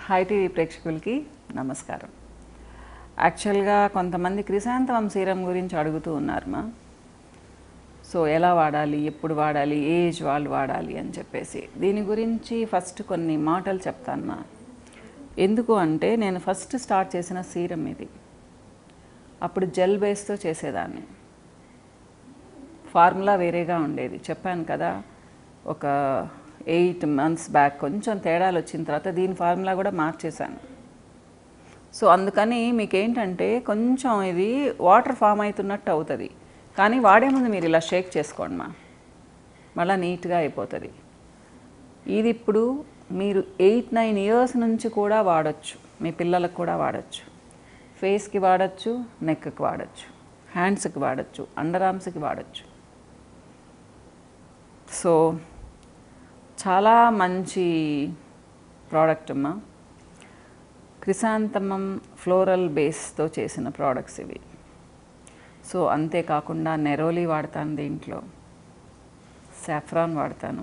high TV ప్రేక్షకులకి నమస్కారం యాక్చువల్గా కొంతమంది క్రిసాంతమం సీరం గురించి అడుగుతూ ఉన్నారు మా సో ఎలా వాడాలి ఎప్పుడు వాడాలి ఏ ఏజ్ వాళ్ళు వాడాలి అని చెప్పేసి దీని గురించి ఫస్ట్ కొన్ని మాటలు చెప్తాను మా ఎందుకు అంటే నేను ఫస్ట్ స్టార్ట్ చేసిన సీరం ఇది అప్పుడు జెల్ బేస్తో చేసేదాన్ని ఫార్ములా వేరేగా ఉండేది చెప్పాను కదా ఒక ఎయిట్ మంత్స్ బ్యాక్ కొంచెం తేడాలు వచ్చిన తర్వాత దీని ఫార్ములా కూడా మార్చేశాను సో అందుకని మీకు ఏంటంటే కొంచెం ఇది వాటర్ ఫామ్ అవుతున్నట్టు అవుతుంది కానీ వాడే ముందు మీరు ఇలా షేక్ చేసుకోండి మా మళ్ళీ నీట్గా అయిపోతుంది ఇది ఇప్పుడు మీరు ఎయిట్ నైన్ ఇయర్స్ నుంచి కూడా వాడచ్చు మీ పిల్లలకు కూడా వాడచ్చు ఫేస్కి వాడచ్చు నెక్కి వాడచ్చు హ్యాండ్స్కి వాడచ్చు అండర్ ఆర్మ్స్కి వాడచ్చు సో చాలా మంచి ప్రోడక్ట్ అమ్మా క్రిసాంతమం ఫ్లోరల్ బేస్తో చేసిన ప్రోడక్ట్స్ ఇవి సో అంతేకాకుండా నెరోలి వాడతాను దీంట్లో సాఫ్రాన్ వాడతాను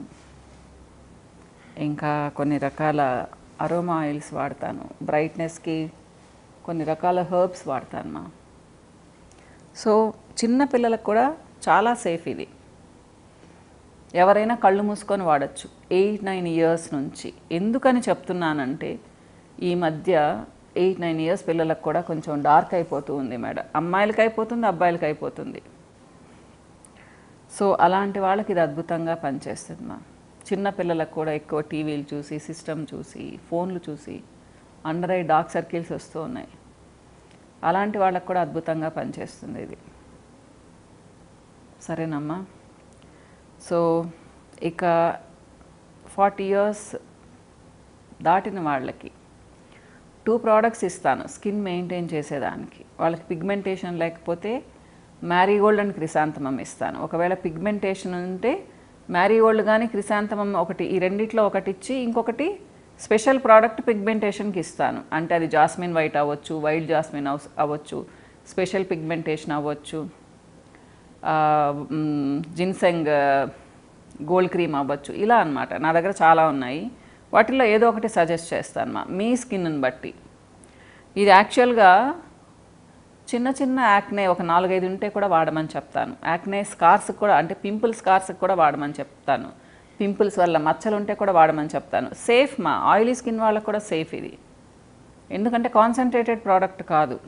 ఇంకా కొన్ని రకాల అరోమా ఆయిల్స్ వాడతాను బ్రైట్నెస్కి కొన్ని రకాల హర్బ్స్ వాడతాను మా సో చిన్న పిల్లలకు కూడా చాలా సేఫ్ ఇది ఎవరైనా కళ్ళు మూసుకొని వాడచ్చు ఎయిట్ నైన్ ఇయర్స్ నుంచి ఎందుకని చెప్తున్నానంటే ఈ మధ్య ఎయిట్ నైన్ ఇయర్స్ పిల్లలకు కూడా కొంచెం డార్క్ అయిపోతూ ఉంది మేడం అమ్మాయిలకి అయిపోతుంది అబ్బాయిలకి అయిపోతుంది సో అలాంటి వాళ్ళకి ఇది అద్భుతంగా పనిచేస్తుంది మా చిన్న పిల్లలకు కూడా ఎక్కువ టీవీలు చూసి సిస్టమ్ చూసి ఫోన్లు చూసి అండర్ ఐ డార్క్ సర్కిల్స్ వస్తూ ఉన్నాయి అలాంటి వాళ్ళకు కూడా అద్భుతంగా పనిచేస్తుంది ఇది సరేనమ్మా సో ఇక ఫార్టీ ఇయర్స్ దాటిన వాళ్ళకి టూ ప్రోడక్ట్స్ ఇస్తాను స్కిన్ మెయింటైన్ చేసేదానికి వాళ్ళకి పిగ్మెంటేషన్ లేకపోతే మ్యారీగోల్డ్ అండ్ క్రిసాంతమం ఇస్తాను ఒకవేళ పిగ్మెంటేషన్ ఉంటే మ్యారీగోల్డ్ కానీ క్రిసాంతమం ఒకటి ఈ రెండిట్లో ఒకటి ఇచ్చి ఇంకొకటి స్పెషల్ ప్రోడక్ట్ పిగ్మెంటేషన్కి ఇస్తాను అంటే అది జాస్మిన్ వైట్ అవ్వచ్చు వైల్డ్ జాస్మిన్ అవ అవ్వచ్చు స్పెషల్ పిగ్మెంటేషన్ అవ్వచ్చు జిన్సెంగ్ గోల్డ్ క్రీమ్ అవ్వచ్చు ఇలా అన్నమాట నా దగ్గర చాలా ఉన్నాయి వాటిల్లో ఏదో ఒకటి సజెస్ట్ చేస్తాను మా మీ స్కిన్ని బట్టి ఇది యాక్చువల్గా చిన్న చిన్న యాక్నే ఒక నాలుగైదు ఉంటే కూడా వాడమని చెప్తాను యాక్నే స్కార్స్ కూడా అంటే పింపుల్ స్కార్స్కి కూడా వాడమని చెప్తాను పింపుల్స్ వల్ల మచ్చలు ఉంటే కూడా వాడమని చెప్తాను సేఫ్ మా ఆయిలీ స్కిన్ వాళ్ళకు కూడా సేఫ్ ఇది ఎందుకంటే కాన్సన్ట్రేటెడ్ ప్రోడక్ట్ కాదు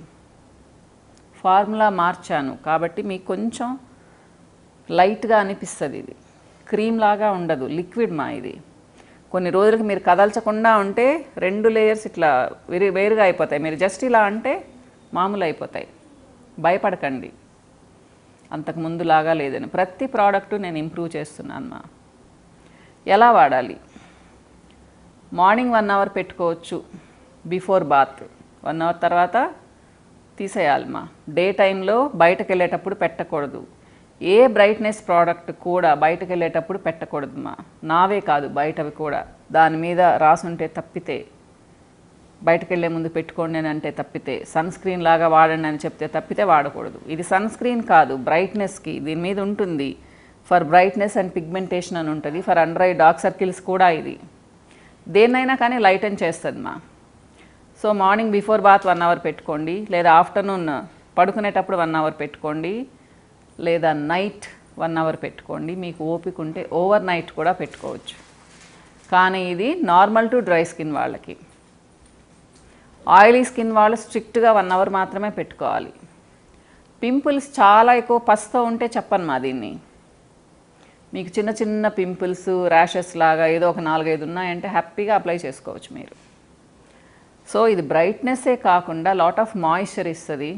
ఫార్ములా మార్చాను కాబట్టి మీకు కొంచెం లైట్గా అనిపిస్తుంది ఇది క్రీమ్ లాగా ఉండదు లిక్విడ్ మా ఇది కొన్ని రోజులకి మీరు కదల్చకుండా ఉంటే రెండు లేయర్స్ ఇట్లా వేరు వేరుగా అయిపోతాయి మీరు జస్ట్ ఇలా అంటే మామూలు అయిపోతాయి భయపడకండి అంతకు ముందులాగా లేదని ప్రతి ప్రోడక్ట్ నేను ఇంప్రూవ్ చేస్తున్నాను మా ఎలా వాడాలి మార్నింగ్ వన్ అవర్ పెట్టుకోవచ్చు బిఫోర్ బాత్ వన్ అవర్ తర్వాత తీసేయాలి మా డే టైంలో బయటకు వెళ్ళేటప్పుడు పెట్టకూడదు ఏ బ్రైట్నెస్ ప్రోడక్ట్ కూడా బయటకు వెళ్ళేటప్పుడు పెట్టకూడదు మా నావే కాదు బయటవి కూడా దాని మీద రాసుంటే తప్పితే బయటకు వెళ్ళే ముందు పెట్టుకోండి అని అంటే తప్పితే సన్ స్క్రీన్ లాగా వాడండి అని చెప్తే తప్పితే వాడకూడదు ఇది సన్ స్క్రీన్ కాదు బ్రైట్నెస్కి దీని మీద ఉంటుంది ఫర్ బ్రైట్నెస్ అండ్ పిగ్మెంటేషన్ అని ఉంటుంది for under eye dark circles కూడా ఇది దేన్నైనా కానీ లైటన్ చేస్తుంది మా so morning before bath one hour పెట్టుకోండి లేదా ఆఫ్టర్నూన్ పడుకునేటప్పుడు వన్ అవర్ పెట్టుకోండి లేదా నైట్ వన్ అవర్ పెట్టుకోండి మీకు ఓపిక ఉంటే ఓవర్ నైట్ కూడా పెట్టుకోవచ్చు కానీ ఇది నార్మల్ టు డ్రై స్కిన్ వాళ్ళకి ఆయిలీ స్కిన్ వాళ్ళు స్ట్రిక్ట్గా వన్ అవర్ మాత్రమే పెట్టుకోవాలి పింపుల్స్ చాలా ఎక్కువ పస్తో ఉంటే చెప్పను మా దీన్ని మీకు చిన్న చిన్న పింపుల్స్ ర్యాషెస్ లాగా ఏదో ఒక నాలుగైదు ఉన్నాయంటే హ్యాపీగా అప్లై చేసుకోవచ్చు మీరు సో ఇది బ్రైట్నెస్సే కాకుండా లాట్ ఆఫ్ మాయిశ్చర్ ఇస్తుంది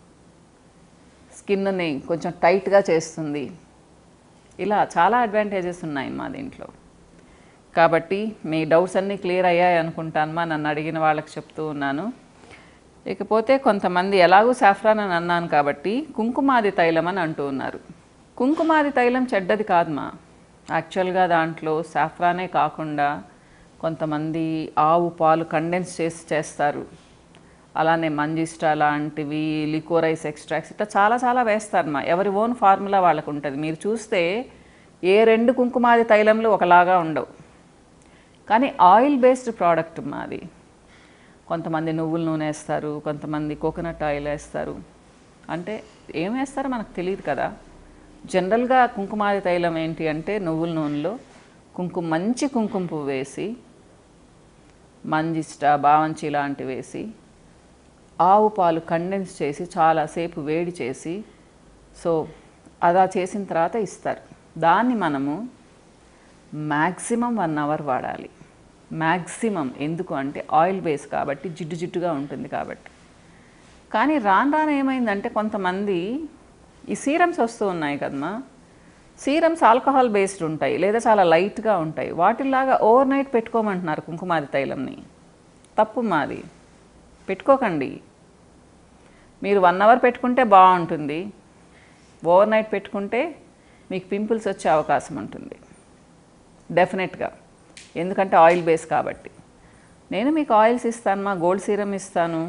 స్కిన్ని కొంచెం టైట్గా చేస్తుంది ఇలా చాలా అడ్వాంటేజెస్ ఉన్నాయి మా దీంట్లో కాబట్టి మీ డౌట్స్ అన్నీ క్లియర్ అయ్యాయి అనుకుంటాను మా నన్ను అడిగిన వాళ్ళకి చెప్తూ ఉన్నాను ఇకపోతే కొంతమంది ఎలాగూ సాఫ్రాన్ అని అన్నాను కాబట్టి కుంకుమాది తైలం అని అంటూ ఉన్నారు కుంకుమాది తైలం చెడ్డది కాదు మా యాక్చువల్గా దాంట్లో సాఫ్రానే కాకుండా కొంతమంది ఆవు పాలు కండెన్స్ చేసి చేస్తారు అలానే మంజిస్టా లాంటివి లికోరైస్ ఎక్స్ట్రాక్ట్స్ ఇట్లా చాలా చాలా వేస్తారు మా ఎవరి ఓన్ ఫార్ములా వాళ్ళకు ఉంటుంది మీరు చూస్తే ఏ రెండు కుంకుమాది తైలంలు ఒకలాగా ఉండవు కానీ ఆయిల్ బేస్డ్ ప్రోడక్ట్ మాది కొంతమంది నువ్వుల నూనె వేస్తారు కొంతమంది కోకోనట్ ఆయిల్ వేస్తారు అంటే ఏం వేస్తారో మనకు తెలియదు కదా జనరల్గా కుంకుమాది తైలం ఏంటి అంటే నువ్వుల నూనెలో కుంకుమ మంచి కుంకుమ పువ్వు వేసి మంజిష్ట బావంచి లాంటివి వేసి ఆవు పాలు కండెన్స్ చేసి చాలాసేపు వేడి చేసి సో అలా చేసిన తర్వాత ఇస్తారు దాన్ని మనము మ్యాక్సిమం వన్ అవర్ వాడాలి మ్యాక్సిమం ఎందుకు అంటే ఆయిల్ బేస్ కాబట్టి జిడ్డు జిడ్డుగా ఉంటుంది కాబట్టి కానీ రాను రాను ఏమైందంటే కొంతమంది ఈ సీరమ్స్ వస్తూ ఉన్నాయి కదమ్మా సీరమ్స్ ఆల్కహాల్ బేస్డ్ ఉంటాయి లేదా చాలా లైట్గా ఉంటాయి వాటిలాగా ఓవర్ నైట్ పెట్టుకోమంటున్నారు కుంకుమాది తైలంని తప్పు మాది పెట్టుకోకండి మీరు వన్ అవర్ పెట్టుకుంటే బాగుంటుంది ఓవర్ నైట్ పెట్టుకుంటే మీకు పింపుల్స్ వచ్చే అవకాశం ఉంటుంది డెఫినెట్గా ఎందుకంటే ఆయిల్ బేస్ కాబట్టి నేను మీకు ఆయిల్స్ ఇస్తాను మా గోల్డ్ సీరం ఇస్తాను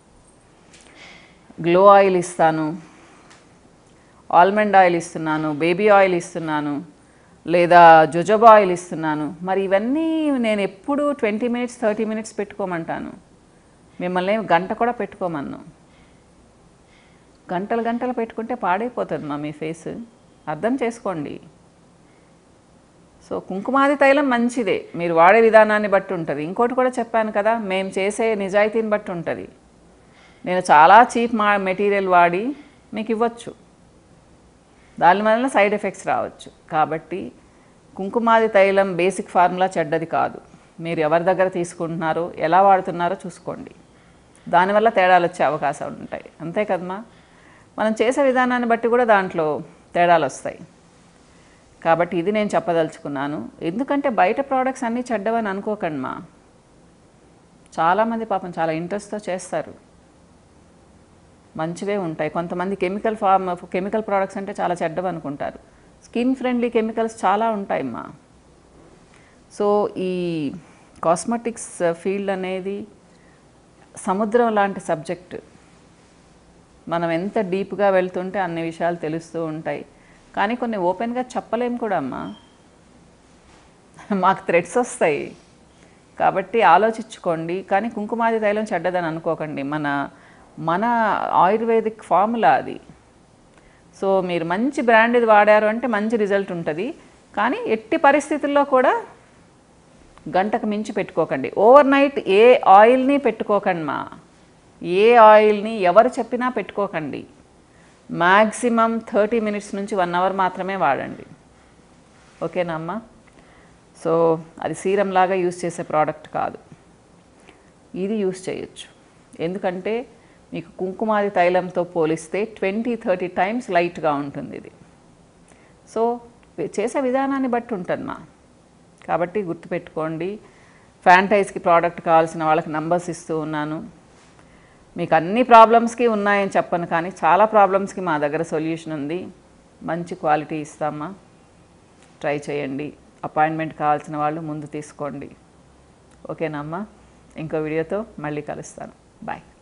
గ్లో ఆయిల్ ఇస్తాను ఆల్మండ్ ఆయిల్ ఇస్తున్నాను బేబీ ఆయిల్ ఇస్తున్నాను లేదా జొజోబా ఆయిల్ ఇస్తున్నాను మరి ఇవన్నీ నేను ఎప్పుడు ట్వంటీ మినిట్స్ థర్టీ మినిట్స్ పెట్టుకోమంటాను మిమ్మల్ని ఏం గంట కూడా పెట్టుకోమన్ను గంటలు గంటలు పెట్టుకుంటే పాడైపోతుంది మా మీ ఫేస్ అర్థం చేసుకోండి సో కుంకుమాది తైలం మంచిదే మీరు వాడే విధానాన్ని బట్టి ఉంటుంది ఇంకోటి కూడా చెప్పాను కదా మేము చేసే నిజాయితీని బట్టి ఉంటుంది నేను చాలా చీప్ మా మెటీరియల్ వాడి మీకు ఇవ్వచ్చు దానివల్ల సైడ్ ఎఫెక్ట్స్ రావచ్చు కాబట్టి కుంకుమాది తైలం బేసిక్ ఫార్ములా చెడ్డది కాదు మీరు ఎవరి దగ్గర తీసుకుంటున్నారో ఎలా వాడుతున్నారో చూసుకోండి దానివల్ల తేడాలు వచ్చే అవకాశాలు ఉంటాయి అంతే కదమ్మా మనం చేసే విధానాన్ని బట్టి కూడా దాంట్లో తేడాలు వస్తాయి కాబట్టి ఇది నేను చెప్పదలుచుకున్నాను ఎందుకంటే బయట ప్రోడక్ట్స్ అన్నీ చెడ్డవని అనుకోకండి మా చాలామంది పాపం చాలా ఇంట్రెస్ట్తో చేస్తారు మంచివే ఉంటాయి కొంతమంది కెమికల్ ఫార్మ్ కెమికల్ ప్రోడక్ట్స్ అంటే చాలా చెడ్డవి అనుకుంటారు స్కిన్ ఫ్రెండ్లీ కెమికల్స్ చాలా ఉంటాయమ్మా సో ఈ కాస్మెటిక్స్ ఫీల్డ్ అనేది సముద్రం లాంటి సబ్జెక్ట్ మనం ఎంత డీప్గా వెళ్తుంటే అన్ని విషయాలు తెలుస్తూ ఉంటాయి కానీ కొన్ని ఓపెన్గా చెప్పలేం కూడా అమ్మా మాకు థ్రెడ్స్ వస్తాయి కాబట్టి ఆలోచించుకోండి కానీ కుంకుమాది తైలం చెడ్డదని అనుకోకండి మన మన ఆయుర్వేదిక్ ఫార్ములా అది సో మీరు మంచి బ్రాండ్ ఇది వాడారు అంటే మంచి రిజల్ట్ ఉంటుంది కానీ ఎట్టి పరిస్థితుల్లో కూడా గంటకు మించి పెట్టుకోకండి ఓవర్ నైట్ ఏ ఆయిల్ని పెట్టుకోకండి మా ఏ ఆయిల్ని ఎవరు చెప్పినా పెట్టుకోకండి మ్యాక్సిమం థర్టీ మినిట్స్ నుంచి వన్ అవర్ మాత్రమే వాడండి ఓకేనా అమ్మా సో అది సీరం లాగా యూస్ చేసే ప్రోడక్ట్ కాదు ఇది యూస్ చేయొచ్చు ఎందుకంటే మీకు కుంకుమాది తైలంతో పోలిస్తే ట్వంటీ థర్టీ టైమ్స్ లైట్గా ఉంటుంది ఇది సో చేసే విధానాన్ని బట్టి ఉంటుంది మా కాబట్టి గుర్తుపెట్టుకోండి ఫ్యాంటైజ్కి ప్రోడక్ట్ కావాల్సిన వాళ్ళకి నంబర్స్ ఇస్తూ ఉన్నాను మీకు అన్ని ప్రాబ్లమ్స్కి ఉన్నాయని చెప్పను కానీ చాలా ప్రాబ్లమ్స్కి మా దగ్గర సొల్యూషన్ ఉంది మంచి క్వాలిటీ ఇస్తామా ట్రై చేయండి అపాయింట్మెంట్ కావాల్సిన వాళ్ళు ముందు తీసుకోండి ఓకేనా అమ్మా ఇంకో వీడియోతో మళ్ళీ కలుస్తాను బాయ్